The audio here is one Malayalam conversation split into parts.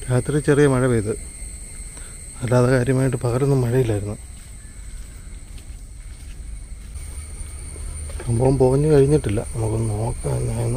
രാത്രി ചെറിയ മഴ പെയ്ത് അല്ലാതെ കാര്യമായിട്ട് പകലൊന്നും മഴയില്ലായിരുന്നു സംഭവം പോഞ്ഞു കഴിഞ്ഞിട്ടില്ല നമുക്കൊന്ന് നോക്കാം എന്നായിരുന്നു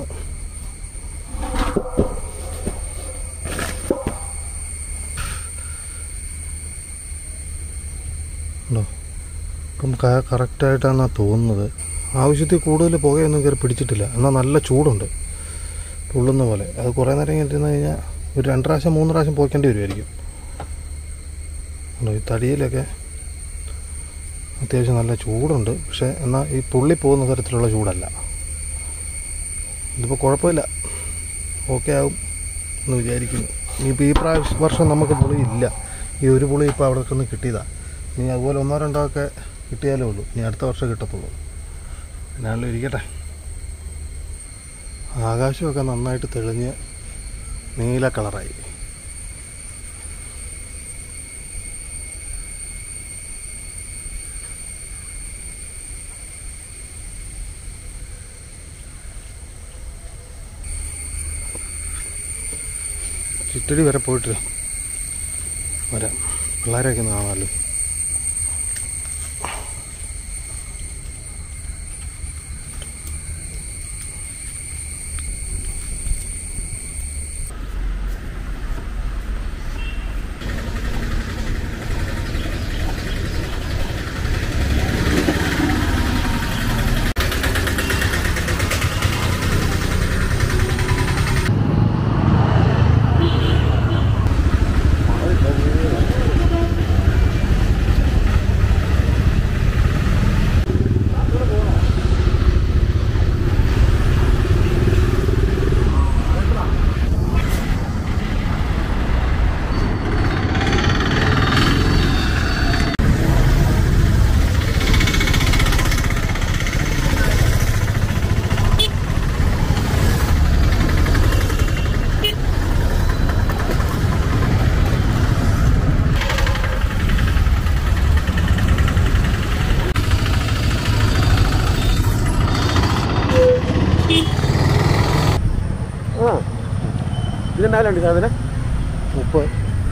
ഉണ്ടോ ഇപ്പം കറക്റ്റായിട്ടാണ് തോന്നുന്നത് ആവശ്യത്തിൽ കൂടുതൽ പുകയൊന്നും കയറി പിടിച്ചിട്ടില്ല എന്നാൽ നല്ല ചൂടുണ്ട് പൊള്ളുന്ന പോലെ അത് കുറേ നേരം ഇങ്ങനെ ഇരുന്ന് കഴിഞ്ഞാൽ ഒരു രണ്ട് പ്രാവശ്യം മൂന്ന് പ്രാവശ്യം പോക്കേണ്ടി വരുമായിരിക്കും ഉണ്ടോ ഈ തടിയിലൊക്കെ അത്യാവശ്യം നല്ല ചൂടുണ്ട് പക്ഷേ എന്നാൽ ഈ പുള്ളി പോകുന്ന തരത്തിലുള്ള ചൂടല്ല ഇതിപ്പോൾ കുഴപ്പമില്ല ഓക്കെ ആവും എന്ന് വിചാരിക്കുന്നു ഇനിയിപ്പോൾ ഈ പ്രാവശ്യം വർഷം നമുക്ക് പുളി ഇല്ല ഈ ഒരു പുളി ഇപ്പോൾ അവിടെ നിന്ന് കിട്ടിയതാണ് ഇനി അതുപോലെ ഒന്നോ രണ്ടോ ഒക്കെ കിട്ടിയാലേ ഉള്ളൂ ഇനി അടുത്ത വർഷം കിട്ടത്തുള്ളൂ എന്നാലും ഇരിക്കട്ടെ ആകാശമൊക്കെ നന്നായിട്ട് തെളിഞ്ഞ് നീല കളറായി ചുറ്റടി വരെ പോയിട്ടില്ല വരാം പിള്ളേരെയൊക്കെ ഒന്ന് കാണാമല്ലോ ആ ഇതുണ്ടാവില്ലുണ്ട് സാധനം മുപ്പത്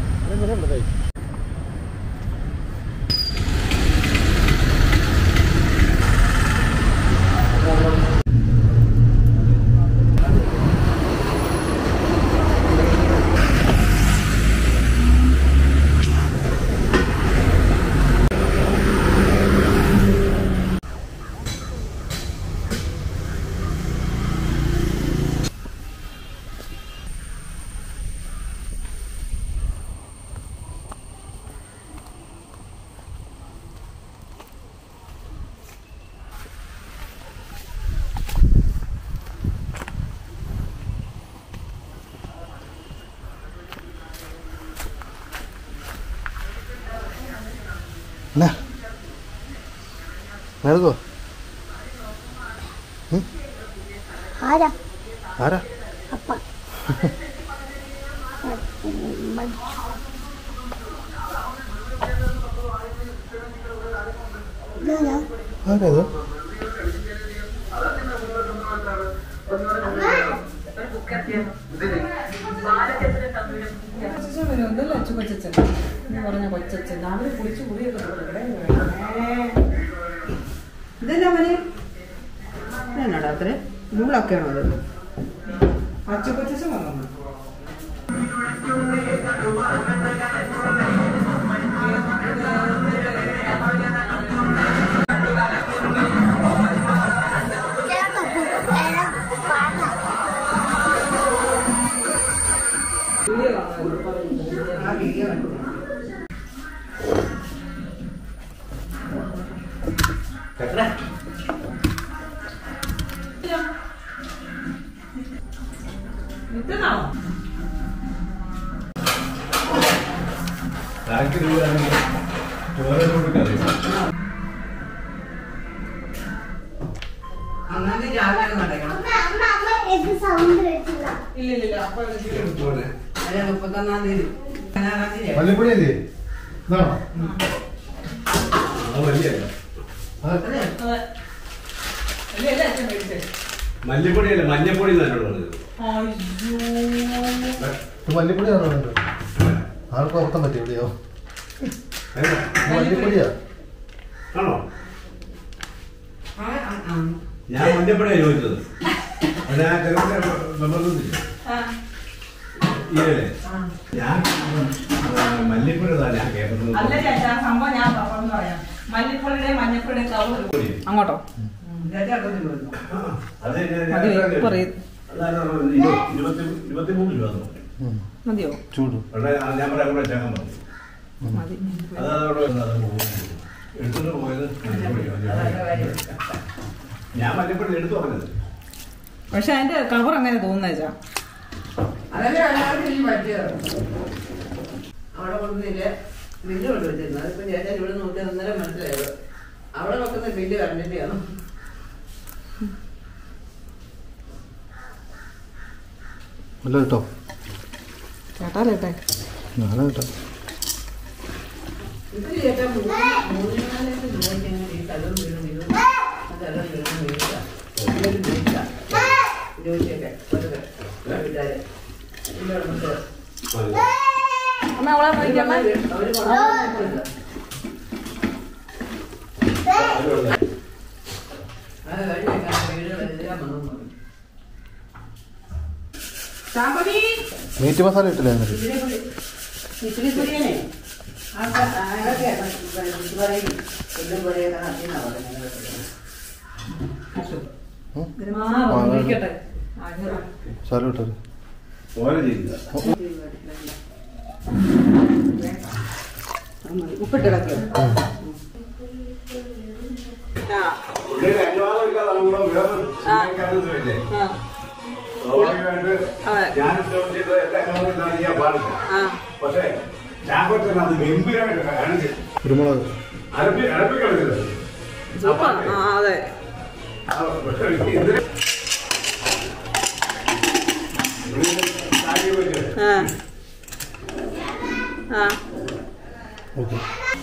എന്നാ എടുക്കോ ആരാ ആരാ അപ്പ ഇതാരാ? ആരാ ഇത് കൊച്ചച്ഛൻ വരുമല്ലോ അച്ചു കൊച്ചച്ഛൻ എന്ന് പറഞ്ഞ കൊച്ചച്ഛൻ രാവിലെ കുളിച്ച് കുളിയൊക്കെ ഇതെന്നാ മനെ എന്നാടാ അത്ര നൂലൊക്കെയാണോ അത് അച്ചു കൊച്ചച്ഛൻ വന്നു ആ വീഡിയോ കണ്ടു ഇതെന്നാണോ അന്നാലും രാവിലെ നടക്കണം അമ്മ അമ്മ അമ്മ ഇത് സൗണ്ട് വെച്ചില്ല ഇല്ല ഇല്ല അപ്പൊ അതെ മുപ്പത്തൊന്നാം തീയതി പതിനാറാം തീയതി മല്ലിപ്പൊടി അല്ലേ ഇതാണോ അത് വലിയ അതെ അതെ അല്ലേ അല്ലേ അച്ഛൻ മേടിച്ചത് മല്ലിപ്പൊടിയല്ല മഞ്ഞപ്പൊടി എന്നോട് പറഞ്ഞത് അയ്യോ മല്ലിപ്പൊടി ആണോ വേണ്ടത് ആർക്കും അർത്ഥം പറ്റി എവിടെയോ ഏതാ? മല്ലിപ്പൊടിയാ ആണോ ആ, ആ, ആ. ഞാൻ മഞ്ഞപ്പടിയാ ചോദിച്ചത് അത് ഞാൻ ചെറുപ്പം നിർബന്ധിച്ചില്ല ആ, ഇല്ലേ ആ. ഞാൻ ആ, മല്ലിപ്പൊടി ഇതാ ഞാൻ കേട്ടത് അല്ല ചേട്ടാ സംഭവം ഞാൻ പറഞ്ഞു പറയാം മല്ലിപ്പൊടിയുടെയും മഞ്ഞപ്പൊടിയുടെയും കവർ അങ്ങോട്ടോ ചേട്ടാ അങ്ങോട്ട് വന്നു. ആ, അത് ഞാൻ- ഞാൻ മതി, എത്ര പറയ്. അതാണ് പറഞ്ഞത്. ഇരുപത്തി- ഇരുപത്തി- ഇരുപത്തിമൂന്ന് രൂപ തന്നു. ഉം. മതിയോ ചൂട് അവിടെ ഞാൻ പറയാം കൂടെ ചേക്കാൻ പറഞ്ഞു മതി അത് അതവിടെ വന്ന് അത് പോകും. എടുത്തിട്ട് പോയത് മല്ലിപ്പൊടി, മല്ലിപ്പൊടി. ഞാൻ മല്ലിപ്പൊടി എടുത്തു പറഞ്ഞത് പക്ഷെ അതിന്റെ കവർ അങ്ങനെ തോന്നുന്നേച്ചാ അതല്ലേ എല്ലാവർക്കും ഈ പറ്റിയത് അവിടെ കൊണ്ടുവന്നില്ല ബില്ല് കൊണ്ട് വെച്ചിരുന്നു അതിപ്പോ ചേട്ടൻ ഇവിടെ നോക്കി അന്നേരം മനസ്സിലായത് അവിടെ വെക്കുന്ന ബില്ല് കണ്ടിട്ടാണ് അല്ല കേട്ടോ ചേട്ടാ ചേട്ടാ ഞാനാ കേട്ടോ ഇത് ചേട്ടൻ മൂന്ന് മൂന്നിനാലേക്ക് രൂപയ്ക്കാണ് ഈ സ്ഥലം വീടും ഇതും ആ സ്ഥലം വീടും വീടില്ല ഇതൊരു വീടില്ല ചോദിച്ചേക്കെ വെറുതെ വീട്ടുകാര് ഇവിടെ വന്നിട്ട് അമ്മ അവളെ നോക്കിയമ്മ അവര് കൊണ്ടുവന്നിട്ടില്ല അത് കഴിഞ്ഞേക്കാൻ വീട് എഴുതാൻ വന്നു സാമ്പതി മീറ്റ് മസാല ഇട്ടില്ല എന്നിട്ട് ഇതിനെ കൂടി ഇത്തിരി പൊടിയനെ അതൊക്കെ പറയും എല്ലാം പൊടിയൊക്കെ നടത്തിയെന്നാ പറയുന്നത് ഉം? ആ ഇരിക്കട്ടെ ആ, ഇങ്ങ് മസാല ഇട്ടത് ഓല ചെയ്തില്ല ഉപ്പിട്ട് കിടക്കുക ആ പുള്ളിയുടെ അനുവാദം ഇല്ലാതെ നമ്മള് വേറെ ചിന്തിക്കാനൊന്നുമില്ലേ? ആ സ്വാഭാവികമായിട്ട് അതെ. ഞാൻ ഉദ്ദേശിച്ചത് എന്റെ അനുവാദം ഇല്ലാതെ ചെയ്യാൻ പാടില്ല ആ പക്ഷേ ഞാൻ പറ്റുന്ന അത് ഗംഭീരമായിട്ട് കാണിച്ച് കുരുമുളക് അരപ്പി അരപ്പി കളിച്ചത് സൂപ്പർ ആ അതെ ആ, പക്ഷേ ഇതിന് ഇതിന് കാര്യം വെച്ച് ആ ആ ഓക്കെ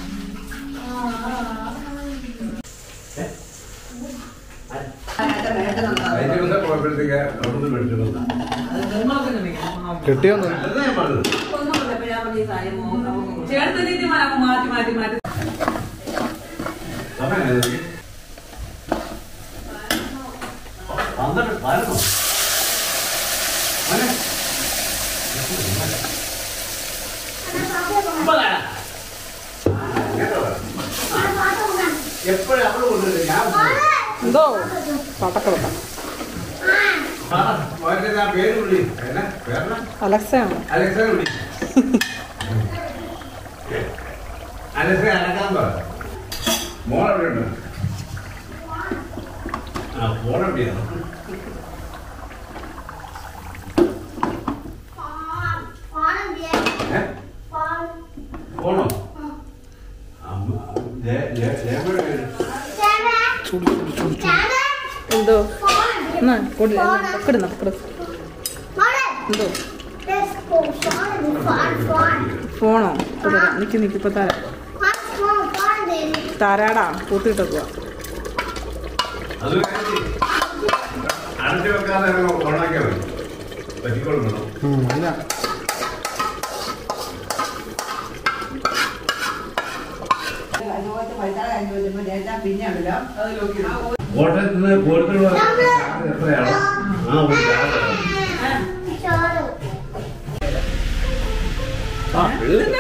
കഴിഞ്ഞ ദിവസം പോയപ്പോഴത്തേക്ക് അവിടുന്ന് മേടിച്ചു വന്നു. അത് നിർമ്മലത്തിന് വെക്കണം. ആ. കെട്ടിയോന്ന് നല്ലതാ ഞാൻ പറഞ്ഞത് ഒന്നും പറഞ്ഞപ്പോ ഞാൻ പറഞ്ഞ ഈ കാര്യം നോക്കാം ചേട്ടൻ ഇനി മനം മാറ്റി മാറ്റി മാറ്റി സമയം ഏതായി? പന്ത്രണ്ട് പതിനൊന്നോ? മോനെ? ഒമ്പതാ? ആ, ഇങ്ങനെ പറ. എപ്പോഴും അവള് കൊണ്ടുവരും ഞാൻ എന്തോ പടക്ക വെക്കാം മോനെ ഞാൻ പേര് വിളി എന്നാ പേരെന്നാ അലക്സയാണ് അലക്സനെ വിളി അലക്സ അലക്കാൻ പറ മോൾ എവിടെ ഉണ്ട് ആ ഫോൺ എവിടെയാണ് ഏ ഫോണോ അമ്മ ജയ ജയ ജയമ്മയുടെ പേര് എന്തോ എന്നാ കൊടു പക്കടുന്ന പക്കട് എന്തോ ഫോണോ തരാം നിക്ക് നിക്ക് ഇപ്പൊ തരാം തരാടാ കൂത്തിട്ട് പോവാ അത് അടച്ചു വെക്കാതെ ഓണാക്കിയാൽ മതി പറ്റിക്കൊള്ളണം അല്ല പിന്നെ ഉണ്ടല്ലോ കോട്ടയത്ത് നിന്ന് കോഴിക്കോട് വരെ ചാർജ് എത്രയാണോ ആ ഒരു ചാർജ് ആ എഴുതി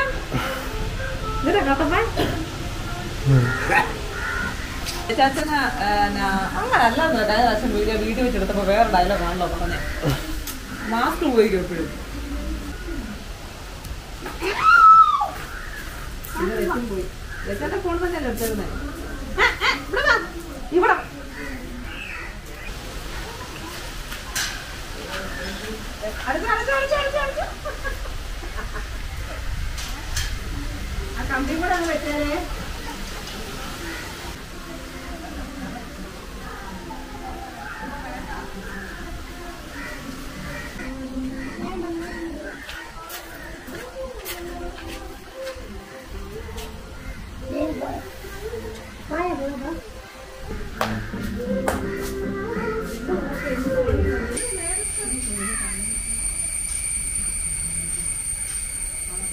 ചാച്ചന് അങ്ങനല്ല അച്ഛൻ വീഡിയോ വീഡിയോ വെച്ചെടുത്തപ്പോ വേറെ ഡയലോഗ് ആണല്ലോ പറഞ്ഞേ മാസ്ക് ഉപയോഗിക്കും എപ്പോഴും ലച്ചന്റെ ഫോൺ തന്നെയല്ലേ എടുത്തിരുന്നേ ഇവിടെ അടുത്ത അടുത്ത അടുത്ത അടുത്ത അടുത്ത ആ കമ്പി കൂടെ അങ്ങ് വെച്ചേരേ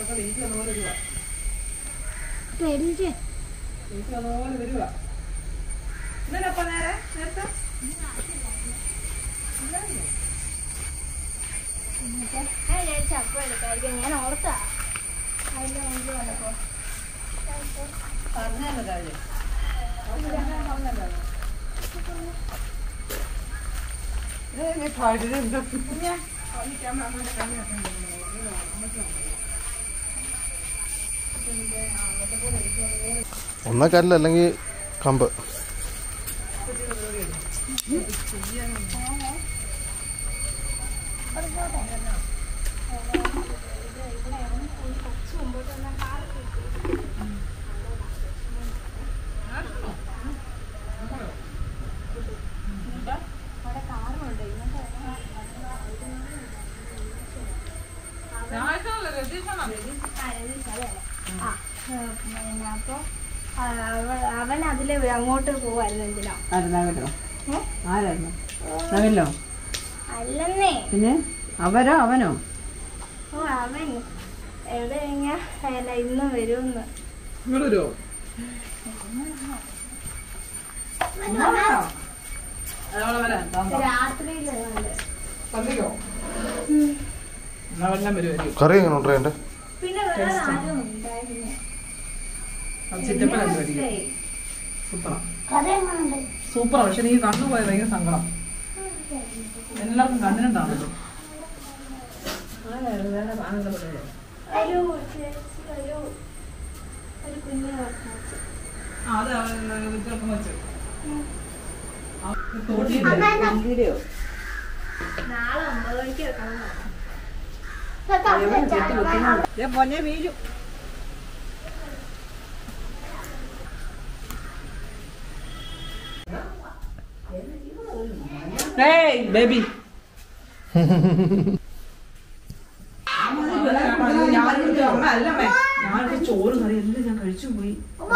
അതൊക്കെ വീട്ടിൽ അതുപോലെ വരുവാ പെരിഞ്ച് വീട്ടിൽ അതുപോലെ വരുവാ ഇന്നലെപ്പ നേരെ നേരത്തെ ഞാൻ വിചാരിച്ചു അപ്പം എടുക്കായിരിക്കും ഞാൻ ഓർത്താ അതിന്റെ മുമ്പിൽ വന്നപ്പോ പറഞ്ഞല്ലോ കാര്യം ഒന്ന കല്ല് അല്ലെങ്കിൽ കമ്പ് ഞായറാഴ്ച രതീഷാണോ ആ പിന്നെ അപ്പൊ ആ, അവ- അവൻ അതില് അങ്ങോട്ട് പോവായിരുന്നു എന്തിനാ ആരുന്നാകല്ലോ ആരായിരുന്നു നവല്ലോ അല്ലെന്നേ പിന്നെ അവരോ അവനോ ഓ അവൻ എവിടെ കഴിഞ്ഞാ അല്ല ഇന്ന് വരുമെന്ന് നിങ്ങൾ വരുമോ അതോടെ വരാം രാത്രിയിലുണ്ട് സന്ധിക്കോ എന്നാ വരുമായിരിക്കും കറി എങ്ങനെ ഉണ്ട് എൻ്റെ പിന്നെ വേറെ ആരും ഉണ്ടായിരുന്നു അത് ചിറ്റപ്പനായിരിക്കും സൂപ്പറാ കഥയുണ്ട് സൂപ്പറാ പക്ഷെ നീ കണ്ണു പോയത് ഭയങ്കര സങ്കടം എല്ലാവർക്കും കണ്ണിനുണ്ടാണല്ലോ ഒരു ചേച്ചി ഒരു ഒരു കുഞ്ഞു വർദ്ധിച്ചു ആ അത് ചെറുപ്പം വെച്ച് വീഡിയോ നാളെ ഒമ്പത് മണിക്ക് വെക്കണം പൊന്നെ വീഴും ഏയ് ബേബി അമ്മ അല്ലമ്മേ ഞാനൊരു ചോറ് കറി എല്ലാം ഞാൻ കഴിച്ചു പോയി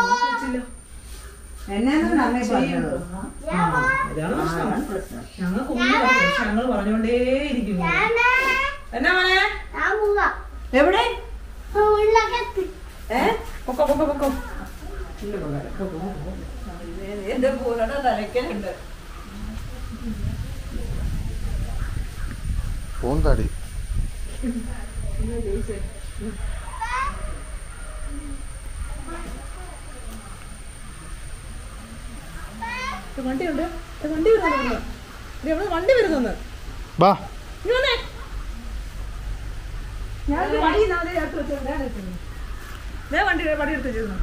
എന്നാണ് അമ്മ പറഞ്ഞത് അതാണ് പ്രശ്നം ഞങ്ങൾക്ക് ഒന്നും അറിയില്ല. പക്ഷെ ഞങ്ങൾ പറഞ്ഞുകൊണ്ടേ ഇരിക്കുന്നു എന്നാ മോനെ ഞാൻ പോവാ എവിടെ ഉള്ളകത്ത് ഏ പൊക്കോ പൊക്കോ പൊക്കോ എന്റെ പൂരയുടെ തലയ്ക്കലുണ്ട് പൂന്താടി വണ്ടിയുണ്ട് ദേ വണ്ടി വരുന്നു എവിടെ വണ്ടി വരുന്നു ബാ ഞാൻ വണ്ടി വേ വണ്ടി വണ്ടി എടുത്ത് വെച്ചിരുന്നു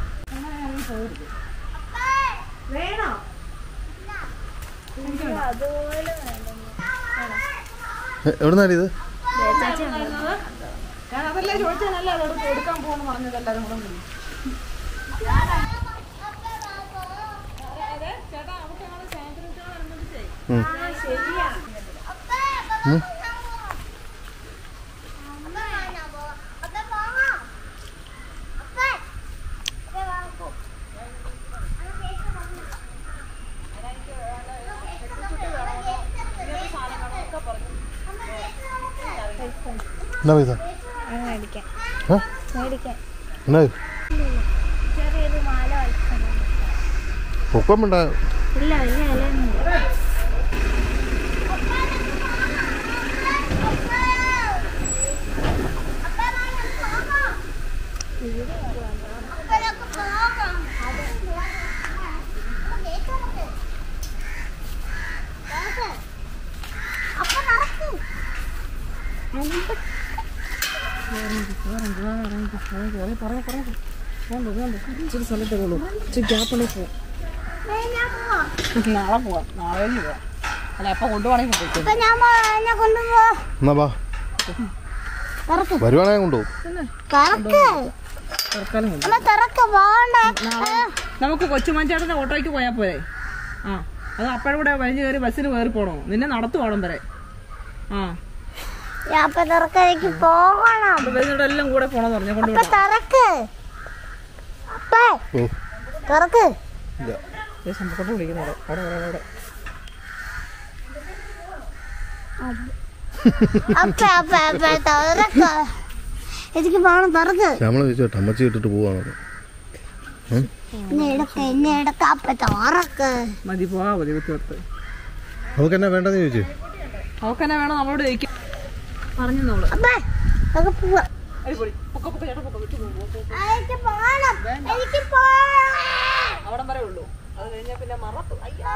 വേണോ എനിക്ക് അതുപോലെ വേണം എവിടുന്നാടി ഇത് ഞാൻ അതല്ലേ ചോദിച്ചാലല്ലേ അതോട് എടുക്കാൻ പോകുന്നു പറഞ്ഞത് എല്ലാവരും കൂടെ കൂടി. ഉം. ആ ശരിയാ ഉം. എന്നാ പൈസ മേടിക്കാൻ ഏ മേടിക്കാൻ എന്നാ ചെറിയൊരു മാല വലിക്കണം പൊക്കം വേണ്ട ഇല്ല വലിയ ഇലയൊന്നുമില്ല ഇച്ചിരി സ്ഥലത്തേ ഉള്ളൂ ഇച്ചിരി ഗ്യാപ്പുള്ളേ പോവാം നാളെ പോവാം നാളെ കഴിഞ്ഞ് പോവാം അല്ല എപ്പോൾ കൊണ്ടുപോകണമെങ്കിൽ പോയിക്കോ അപ്പൊ ഞാൻ പോ- എന്നെ കൊണ്ടുപോ എന്നാ ബാ കറക്ക് വരുവാണെങ്കിൽ കൊണ്ടുപോകും കറക്ക് തൽക്കാലം കൊണ്ട് അമ്മ കറക്ക് പോകണ്ട നമുക്ക് കൊച്ചുമഞ്ചാട്ടിന്റെ ഓട്ടോയ്ക്ക് പോയാൽ പോരെ ആ അത് അപ്പോഴും കൂടെ വലിഞ്ഞു കയറി ബസ്സിന് കയറി പോകണോ നിന്നെ നടത്തു പോകണം വരെ ആ ഞാൻ അപ്പൊ തിറക്കലേക്ക് പോകണം അപ്പൊ വരുന്നവിടെ എല്ലാം കൂടെ പോണെന്ന് പറഞ്ഞു അപ്പൊ കൊണ്ടുവിടാം തിറക്ക് അപ്പേ ഓ തിറക്ക് ഇല്ല സംഭവത്തോട്ട് വിളിക്കുന്നുണ്ട് അവിടെ അവിടെ അവിടെ അപ്പ അപ്പ അപ്പ തിറക്ക് എനിക്ക് വേണം തുറക്ക് ശ്യാമള ചോദിച്ചോട്ടെ അമ്മച്ചി ഇട്ടിട്ട് പോവാണ് എന്നെ എടുക്ക എന്നെ എടുക്ക അപ്പൊ തുറക്ക് മതി പോകാ മതി തീർത്ത് നമുക്ക് എന്നാ വേണ്ടെന്ന് ചോദിച്ചു അവക്കെന്നെ വേണം നമ്മളോട് ചോദിക്കാം പറഞ്ഞു നമ്മള് അപ്പേ നമുക്ക് പോവാം അടിപൊളി പൊക്ക പൊക്ക ചേട്ടാ പൊക്ക വിട്ടു പോകും എനിക്ക് പോണം എനിക്ക് പോണം അവിടം വരെ ഉള്ളൂ അത് കഴിഞ്ഞാൽ പിന്നെ മറത്തു അയ്യോ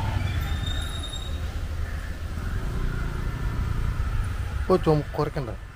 ഇപ്പോൾ ചുമ കുറയ്ക്കണ്ട